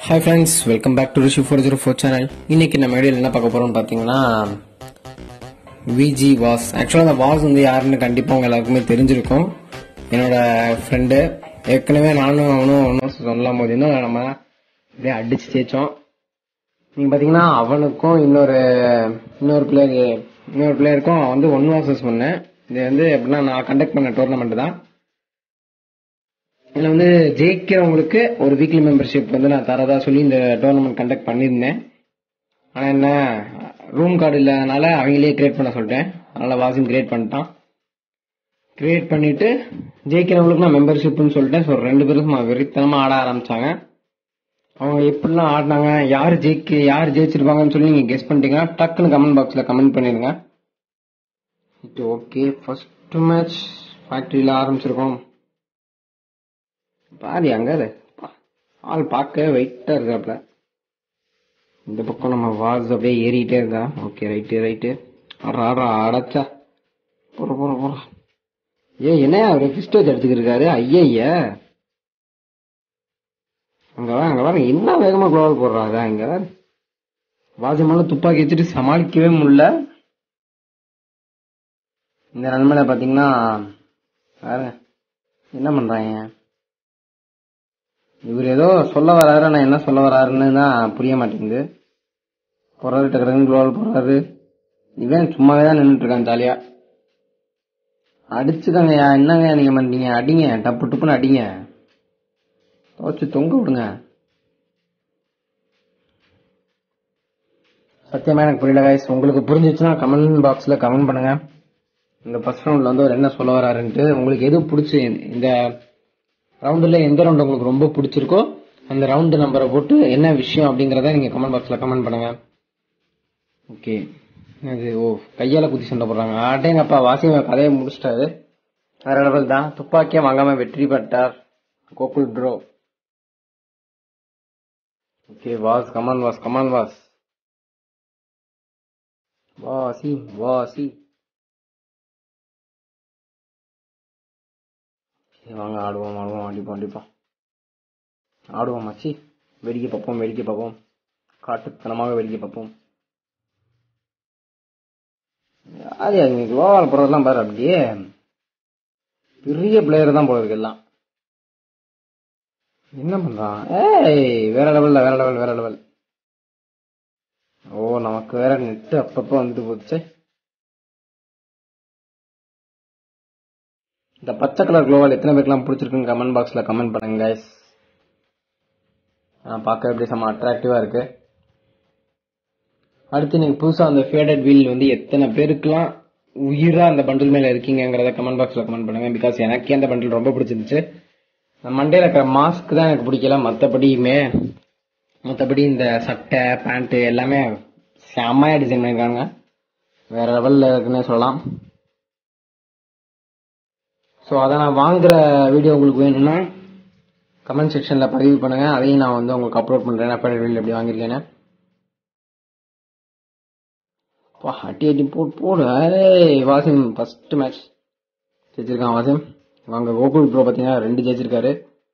Hi friends welcome back to Rishi four zero four channel இன்னைக்கு நம்ம வீடியோவில் என்ன பார்க்க போறோம்னு பார்த்தீங்கன்னா விஜி வாஸ் ஆக்சுவலாக அந்த வாஸ் வந்து யாருன்னு கண்டிப்பாக உங்க எல்லாருக்குமே தெரிஞ்சிருக்கும் என்னோட ஃப்ரெண்டு ஏற்கனவே நானும் அவனும் ஒன்றும் சொல்லலாம் போது இன்னும் நம்ம அப்படியே அடிச்சு தேய்ச்சோம் நீங்க பாத்தீங்கன்னா அவனுக்கும் இன்னொரு இன்னொரு பிளேயர் இன்னொரு பிளேயருக்கும் வந்து ஒன் வாசஸ் பண்ணேன் இது வந்து எப்படின்னா நான் கண்டக்ட் பண்ண டோர்னமெண்ட் தான் இதுல வந்து ஜெயிக்கிறவங்களுக்கு ஒரு வீக்லி மெம்பர்ஷிப் வந்து நான் தரதா சொல்லி இந்த டோர்னமெண்ட் கண்டக்ட் பண்ணியிருந்தேன் ஆனா என்ன ரூம் கார்டு இல்லாதனால அவங்களே கிரியேட் பண்ண சொல்லிட்டேன் அதனால வாசிம் கிரியேட் பண்ணிட்டான் கிரியேட் பண்ணிட்டு ஜெயிக்கிறவங்களுக்கு நான் மெம்பர்ஷிப்னு சொல்லிட்டேன் ஸோ ரெண்டு பேரும் சும்மா வெறித்தனமா ஆட ஆரம்பிச்சாங்க அவங்க எப்படிலாம் ஆடினாங்க யார் ஜெயிக்க யார் ஜெயிச்சிருப்பாங்கன்னு சொல்லி நீங்க கெஸ் பண்ணிட்டீங்கன்னா டக்குன்னு கமெண்ட் பாக்ஸ்ல கமெண்ட் பண்ணிருங்க ஓகே ஃபர்ஸ்ட் மேட்ச் ஃபேக்டரியில ஆரம்பிச்சிருக்கோம் பாரு அங்க இரு. பா, ஆள் பார்க்க வெயிட்டா இருக்காப்ல இந்த பக்கம் நம்ம வாஸ் அப்படியே ஏறிட்டே இருக்கா ஓகே ரைட்டு ரைட்டு ஆடா அடைச்சா போற போற போற ஏ என்ன அவரு ஃபிஸ்ட் வச்சு எடுத்துக்கிட்டு இருக்காரு ஐயய்ய அங்க வா அங்க வா என்ன வேகமா குளோவல் போடுறாங்க இங்க வாசிமால துப்பாக்கி வச்சுட்டு சமாளிக்கவே முடியல இந்த நன்மையில பாத்தீங்கன்னா பாருங்க என்ன பண்றாங்க இவர் ஏதோ சொல்ல வராரு நான் என்ன சொல்ல வராருன்னு தான் புரிய மாட்டேங்குது போறாரு டக்குனு குளோவல் போறாரு இவன் சும்மாவே தான் நின்றுட்டு இருக்கான் ஜாலியா அடிச்சுக்கங்கய்யா என்னங்க நீங்க பண்றீங்க அடிங்க டப்பு டப்புன்னு அடிங்க துவச்சு தொங்க விடுங்க சத்தியமா எனக்கு புரியல கைஸ் உங்களுக்கு புரிஞ்சிச்சுன்னா கமெண்ட் பாக்ஸ்ல கமெண்ட் பண்ணுங்க இந்த ஃபர்ஸ்ட் ரவுண்ட்ல வந்து அவர் என்ன சொல்ல வராருன்ட்டு உங்களுக்கு எது பிடிச்சி இந்த ரவுண்டுல எந்த ரவுண்ட் உங்களுக்கு ரொம்ப பிடிச்சிருக்கோ அந்த ரவுண்டு நம்பரை போட்டு என்ன விஷயம் அப்படிங்கறத நீங்க கமெண்ட் பாக்ஸ்ல கமெண்ட் பண்ணுங்க ஓகே அது ஓ கையால குத்தி சண்டை போடுறாங்க ஆட்டேங்கப்பா வாசிங்க கதையை முடிச்சிட்டாரு வேற லெவல் தான் துப்பாக்கியா வாங்காம வெற்றி பெற்றார் Gokul bro okay Vas come on Vas come on Vas Vasi Vasi சரி, வாங்க ஆடுவோம் ஆடுவோம் அடிப்போம் அடிப்போம் ஆடுவோம் மச்சி வேடிக்கை பார்ப்போம் வேடிக்கை பார்ப்போம் காட்டுத்தனமாக வேடிக்கை பார்ப்போம் யாரு அது குளோவால் போறதெல்லாம் பாரு அப்படியே பெரிய பிளேயர் தான் போல இருக்கு எல்லாம் என்ன பண்றான் ஏய் வேற லெவல்ல வேற லெவல் வேற லெவல் ஓ நமக்கு வேற நெட் அப்பப்ப வந்துட்டு போச்சு இந்த பச்சை கலர் குளோவால் எத்தனை பேருக்குலாம் பிடிச்சிருக்குன்னு கமெண்ட் பாக்ஸ்ல கமெண்ட் பண்ணுங்க கைஸ் நான் பார்க்க எப்படி செம்ம அட்ராக்டிவா இருக்கு அடுத்து நீங்க புதுசா அந்த ஃபேடட் வீல் வந்து எத்தனை பேருக்குலாம் உயிரா அந்த பண்டில் மேல இருக்கீங்கங்கறத கமெண்ட் பாக்ஸ்ல கமெண்ட் பண்ணுங்க பிகாஸ் எனக்கே அந்த பண்டில் ரொம்ப பிடிச்சிருந்துச்சு இந்த மண்டையில இருக்கிற மாஸ்க் தான் எனக்கு பிடிக்கல மத்தபடியுமே மத்தபடி இந்த சட்டை பேண்ட் எல்லாமே செம்மையா டிசைன் பண்ணிருக்காங்க வேற லெவல்ல இருக்குன்னே சொல்லலாம் ஸோ அதை நான் வாங்குற வீடியோ உங்களுக்கு வேணும்னா கமெண்ட் செக்ஷன்ல பதிவு பண்ணுங்க அதையும் நான் வந்து உங்களுக்கு அப்லோட் பண்றேன் ஃபேடட் வீல் எப்படி வாங்கியிருக்கேன்னு அப்பா, அடி அடி போட்டு போடு ஏய் வாசிம் ஃபர்ஸ்ட் மேட்ச் ஜெயிச்சிருக்கான் வாசிம் வாங்க கோகுல் ப்ரோ பார்த்தீங்கன்னா ரெண்டு ஜெயிச்சிருக்காரு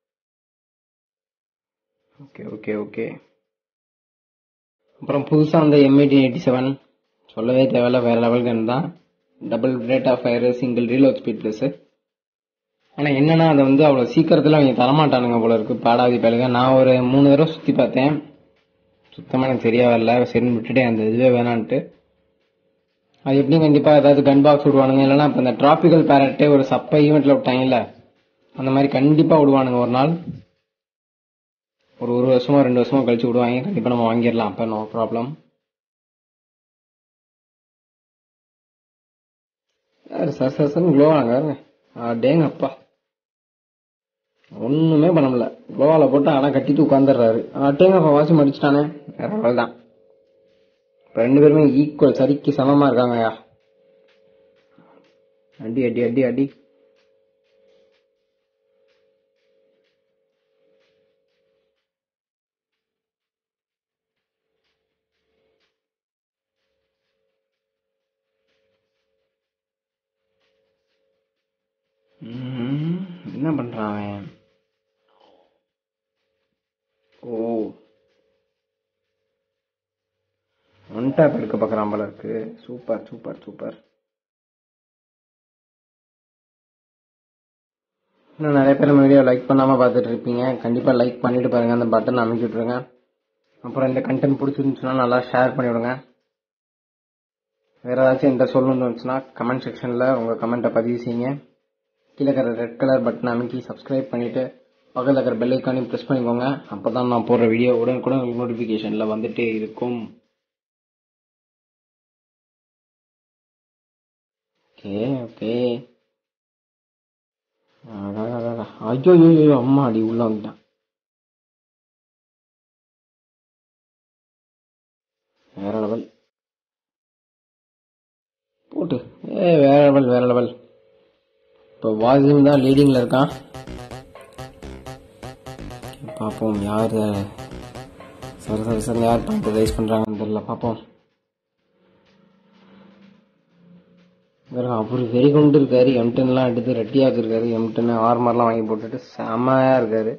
ஓகே ஓகே ஓகே அப்புறம் புதுசாக அந்த எம்ஐடி எயிட்டி செவன் சொல்லவே தேவையில்ல வேற லெவல் கன் தான் double rate of fire single reload speed plus ஆனால் என்னன்னா அதை வந்து அவ்வளோ சீக்கிரத்தில் அவங்க தரமாட்டானுங்க போல இருக்கு பாடாதி பேலுங்க நான் ஒரு மூணு தடவை சுற்றி பார்த்தேன் சுத்தமாக எனக்கு சரியா வரல சரின்னு விட்டுட்டேன் அந்த இதுவே வேணான்ட்டு அது எப்படி கண்டிப்பா ஏதாவது கன் பாக்ஸ் விடுவானுங்க இல்லைன்னா இப்ப இந்த டிராபிக்கல் பேரட்டே ஒரு சப்ப ஈவெண்ட்ல விட்டாங்கல்ல அந்த மாதிரி கண்டிப்பா விடுவானுங்க ஒரு நாள் ஒரு ஒரு வருஷமோ ரெண்டு வருஷமோ கழிச்சு விடுவாங்க கண்டிப்பா நம்ம வாங்கிடலாம் அப்ப நோ ப்ராப்ளம் யாரு சார் சார் சார் க்ளோவாங்க டேங்க அப்பா ஒண்ணுமே பண்ண முடியல க்ளோவால போட்டு ஆனா கட்டிட்டு உட்காந்துடுறாரு டேங்கப்பா வாசி மடிச்சிட்டானே வேற லெவல் தான் இப்ப ரெண்டு பேருமே ஈக்குவல் சரிக்கு சமமா இருக்காங்கயா அடி அடி அடி அடி ம்ம். என்ன பண்றான் அவன் ஓ லேப்டாப் எடுக்க பார்க்குறான் போல இருக்கு சூப்பர் சூப்பர் சூப்பர் இன்னும் நிறைய பேர் நம்ம வீடியோ லைக் பண்ணாம பார்த்துட்டு இருப்பீங்க கண்டிப்பா லைக் பண்ணிட்டு பாருங்க அந்த பட்டன் அமைக்கி விட்டுருங்க அப்புறம் இந்த கண்டென்ட் பிடிச்சிருந்துச்சுன்னா நல்லா ஷேர் பண்ணி விடுங்க வேற ஏதாச்சும் என்கிட்ட சொல்லணும்னு வந்துச்சுன்னா கமெண்ட் செக்ஷன்ல உங்க கமெண்ட்டை பதிவு செய்யுங்க கீழே இருக்கிற ரெட் கலர் பட்டன் அமைக்கி சப்ஸ்கிரைப் பண்ணிட்டு பக்கத்தில் இருக்கிற பெல் ஐக்கானையும் ப்ரெஸ் பண்ணிக்கோங்க அப்பதான் நான் போடுற வீடியோ உடனுக்குடன் உங்களுக்கு நோட்டிஃபிகேஷன்ல வந்துட்டே இருக்கும் ஓகே ஓகே ஐயோ ஐயோ அம்மா அடி உள்ள வந்துட்டான் வேற லெவல் போட்டு ஏ வேற லெவல் வேற லெவல் இப்போ வாசிம் தான் லீடிங்ல இருக்கான் பார்ப்போம் யார் சரி சரி சரி யார் பாயிண்ட் ரைஸ் பண்றாங்கன்னு தெரியல பார்ப்போம் அவர் வெறி கொண்டு இருக்காரு எம்டன்லாம் எடுத்து ரெட்டியாக இருக்காரு எம்டன் ஆர்மர்லாம் வாங்கி போட்டுட்டு செமையா இருக்காரு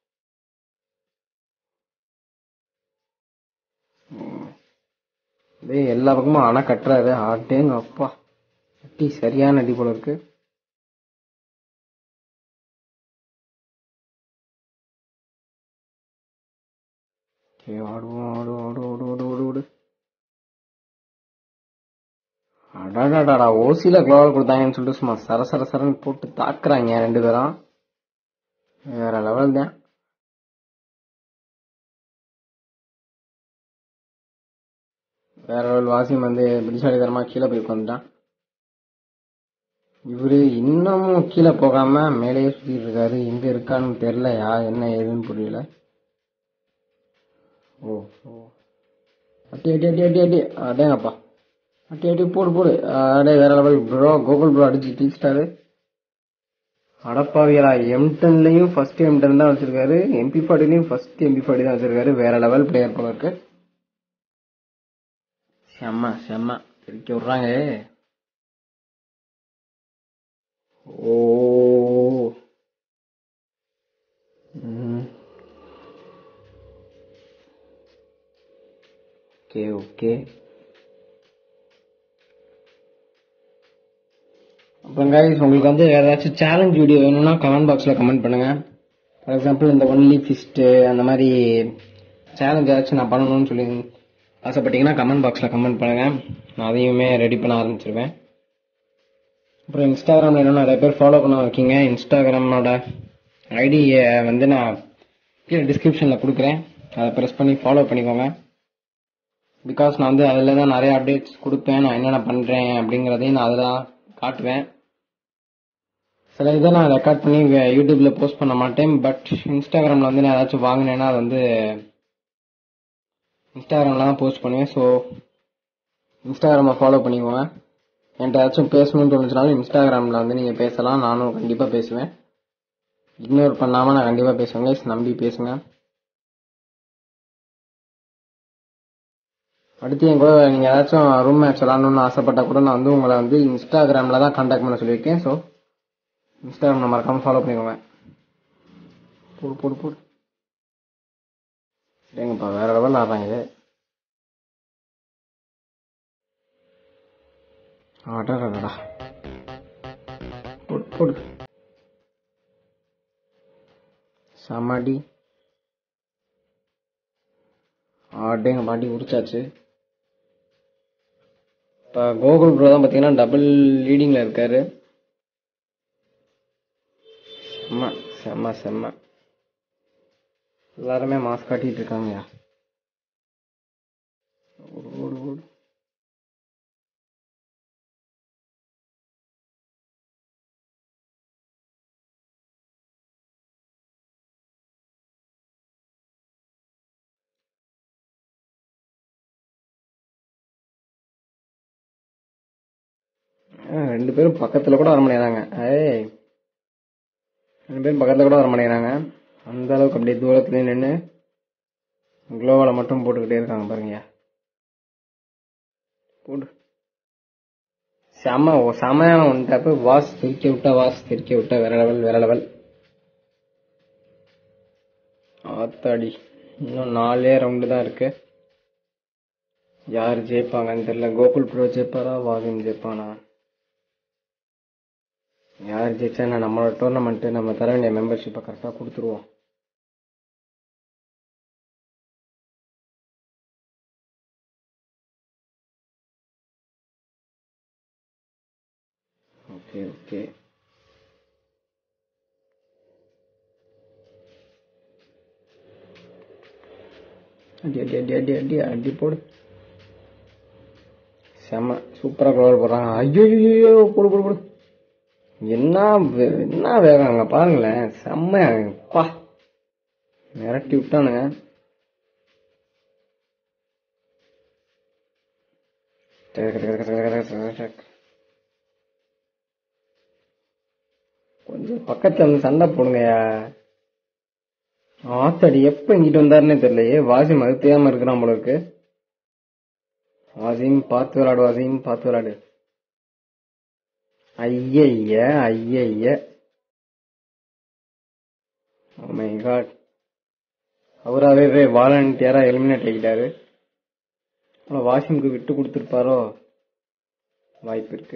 டேய் எல்லா பக்கமும் அணை கட்டுறாரு ஆட்டேங்க அப்பா அடி சரியான அடி போல இருக்கு சரி ஆடுவோம் ஆடுவோம் ஆடு ஓடு ஓடு ஓடு ஓடு அடாடாடா ஓசில குளோவல் கொடுத்தாங்கன்னு சொல்லிட்டு சும்மா சர சர சரன்னு போட்டு தாக்குறாங்க ரெண்டு பேரும் வேற லெவல் தான் வேற லெவல் வாசிம் வந்து பிடிச்சாடிதரமா கீழே போய் உட்காந்துட்டான் இவரு இன்னமும் கீழே போகாம மேலேயே சுத்திட்டு இருக்காரு எங்க இருக்கான்னு தெரியலையா என்ன ஏதுன்னு புரியல ஓ ஓ அட்டி அட்டி அட்டி அட்டி அட்டி அடேங்கப்பா அட்டி அட்டி போடு போடு அடே வேற லெவல் ப்ரோ கோகுல் ப்ரோ அடிச்சு டீச்சிட்டாரு அடப்பாவியலா எம்டன்லயும் ஃபர்ஸ்ட் எம்டன் தான் வச்சிருக்காரு எம்பி ஃபார்ட்டிலையும் ஃபர்ஸ்ட் எம்பி ஃபார்ட்டி தான் வச்சிருக்காரு வேற லெவல் பிளேயர் போல இருக்கு செம்ம செம்ம பிரிக்க விடுறாங்க ஓ ம். ஓகே ஓகே அப்புறம் guys உங்களுக்கு வந்து வேற ஏதாச்சும் சேலஞ்ச் வீடியோ வேணும்னா கமெண்ட் பாக்ஸ்ல கமெண்ட் பண்ணுங்க ஃபார் எக்ஸாம்பிள் இந்த ஒன்லி ஃபிஸ்ட் அந்த மாதிரி சேலஞ்ச் ஏதாச்சும் நான் பண்ணணும்னு சொல்லி ஆசைப்பட்டீங்கன்னா கமெண்ட் பாக்ஸ்ல கமெண்ட் பண்ணுங்க நான் அதையுமே ரெடி பண்ண ஆரம்பிச்சிருவேன் அப்புறம் இன்ஸ்டாகிராம்ல இன்னும் நிறைய பேர் ஃபாலோ பண்ண வைக்கீங்க இன்ஸ்டாகிராமோட ஐடி வந்து நான் கீழே டிஸ்கிரிப்ஷன்ல கொடுக்குறேன் அதை ப்ரெஸ் பண்ணி ஃபாலோ பண்ணிக்கோங்க பிகாஸ் நான் வந்து அதில் தான் நிறைய அப்டேட்ஸ் கொடுப்பேன் நான் என்னென்ன பண்ணுறேன் அப்படிங்கிறதையும் நான் அதில் தான் காட்டுவேன் சில இதை நான் ரெக்கார்ட் பண்ணி வே- யூடியூப்ல போஸ்ட் பண்ண மாட்டேன் பட் இன்ஸ்டாகிராமில் வந்து நான் ஏதாச்சும் வாங்கினேன்னா அது வந்து இன்ஸ்டாகிராமில் தான் போஸ்ட் பண்ணுவேன் ஸோ இன்ஸ்டாகிராமை ஃபாலோ பண்ணிக்கோங்க என்கிட்ட ஏதாச்சும் பேசணும்னு தோணுச்சுனாலும் இன்ஸ்டாகிராமில் வந்து நீங்கள் பேசலாம் நானும் கண்டிப்பாக பேசுவேன் இக்னோர் பண்ணாமல் நான் கண்டிப்பாக பேசுவேன் guys. நம்பி பேசுங்க அடுத்து என் கூட நீங்க ஏதாச்சும் ரூம் மேட்ச் விளாடணும்னு ஆசைப்பட்டா கூட நான் வந்து உங்களை வந்து இன்ஸ்டாகிராம்ல தான் கான்டாக்ட் பண்ண சொல்லியிருக்கேன் ஸோ இன்ஸ்டாகிராம் மறக்காம ஃபாலோ பண்ணிக்கோங்க போடு போடு போடு சரிங்கப்பா வேற லெவல் ஆடுறாங்க இது அடடடா போடு போடு சமாடி ஆட்டேங்க பாட்டி உரிச்சாச்சு இப்போ கோகுல் ப்ரோ தான் பார்த்தீங்கன்னா டபுள் லீடிங்கில் இருக்காரு செம்ம செம்ம செம்ம எல்லாருமே மாஸ்க் காட்டிட்டு இருக்காங்கயா ஓடு ஓடு ஓடு ஆ, ரெண்டு பேரும் பக்கத்துல கூட வர மாட்டேங்கிறாங்க ஏய் ரெண்டு பேரும் பக்கத்துல கூட வர மாட்டேங்கிறாங்க அந்த அளவுக்கு அப்படியே தூரத்துல நின்று குளோவால மட்டும் போட்டுக்கிட்டே இருக்காங்க பாருங்க போடு செம ஓ- செமையான ஒன் டேப்பு வாஸ் தெரிக்க விட்டா வாஸ் தெரிக்க விட்டா வேற லெவல் வேற லெவல் ஆத்தாடி இன்னும் நாலே ரவுண்டு தான் இருக்கு யார் ஜெயிப்பாங்கன்னு தெரியல கோகுல் ப்ரோ ஜெயிப்பாரா வாகின் ஜெயிப்பானா யார் ஜெயிச்சா நான் நம்மளோட டோர்னமெண்ட்டு நம்ம தர வேண்டிய மெம்பர்ஷிப்பை கரெக்டாக கொடுத்துருவோம் ஓகே ஓகே அடி அடி அடி அடி அடி அடி போடு செம சூப்பராக கவர் போடுறாங்க ஐயோ ஐயோ போடு போடு போடு என்ன வே- என்ன வேகம் அங்க பாருங்களேன் செம்ம பா மிரட்டி விட்டானுங்க டக்கு டக்கு டக்கு டக்கு டக்கு டக்கு டக்கு. கொஞ்சம் பக்கத்துல வந்து சண்டை போடுங்கயா ஆத்தாடி எப்ப இங்கிட்டு வந்தாருன்னே தெரியலையே வாசிம் அது தெரியாம இருக்கிறான் போல இருக்கு வாசிம் பார்த்து விளாடு வாசிம் பார்த்து விளாடு ஐயய்ய ஐயய்ய ஓ மை காட் அவராவே வாலண்டியரா எலிமினேட் ஆகிட்டாரு ஆனா வாசிமுக்கு விட்டு கொடுத்துருப்பாரோ வாய்ப்பு இருக்கு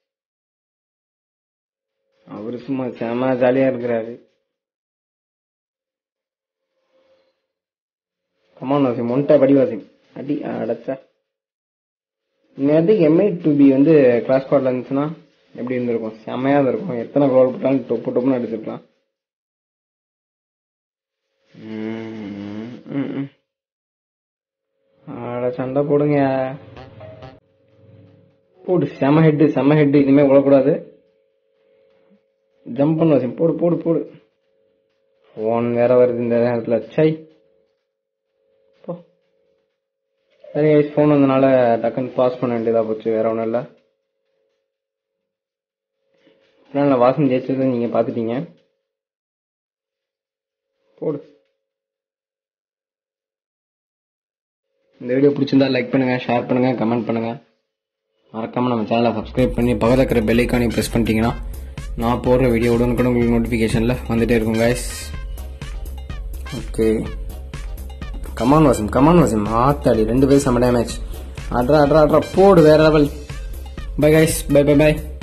அவரு சும்மா செம ஜாலியா இருக்கிறாரு கமான் வாசிம் ஒன்ட்டா படி வாசிம் அடி அடைச்சா இந்நேரத்துக்கு எம்ஐ டூ பி வந்து கிளாஸ் ஸ்குவாட்ல இருந்துச்சுன்னா எப்படி இருந்திருக்கும் செமையா இருக்கும் எத்தனை கோல் போட்டாலும் டொப்பு டொப்புன்னு அடிச்சிருக்கலாம் ம், ம், ம். அட சண்டை போடுங்க போடு செம ஹெட்டு செம ஹெட்டு இனிமே விழக்கூடாது ஜம்ப் பண்ண வச்சு போடு போடு போடு ஃபோன் வேற வருது இந்த நேரத்துல சை போ சரி ஃபோன் வந்தனால டக்குன்னு பாஸ் பண்ண வேண்டியதா போச்சு வேற ஒன்றும் இல்லை அதனால வாசம் ஜெயிச்சது நீங்க பாத்துட்டீங்க போடு இந்த வீடியோ பிடிச்சிருந்தா லைக் பண்ணுங்க ஷேர் பண்ணுங்க கமெண்ட் பண்ணுங்க மறக்காம நம்ம சேனலை சப்ஸ்கிரைப் பண்ணி பக்கத்துல இருக்கிற பெல் ஐக்கானையும் ப்ரெஸ் பண்ணிட்டீங்கன்னா நான் போடுற வீடியோ உடனுக்குடன் உங்களுக்கு நோட்டிஃபிகேஷன்ல வந்துட்டே இருக்கும் guys okay come on Wasim come on Wasim ஆத்தாடி ரெண்டு பேரும் செம்ம டேமேஜ் அட்ரா அட்ரா அட்ரா போடு வேற level bye guys bye bye by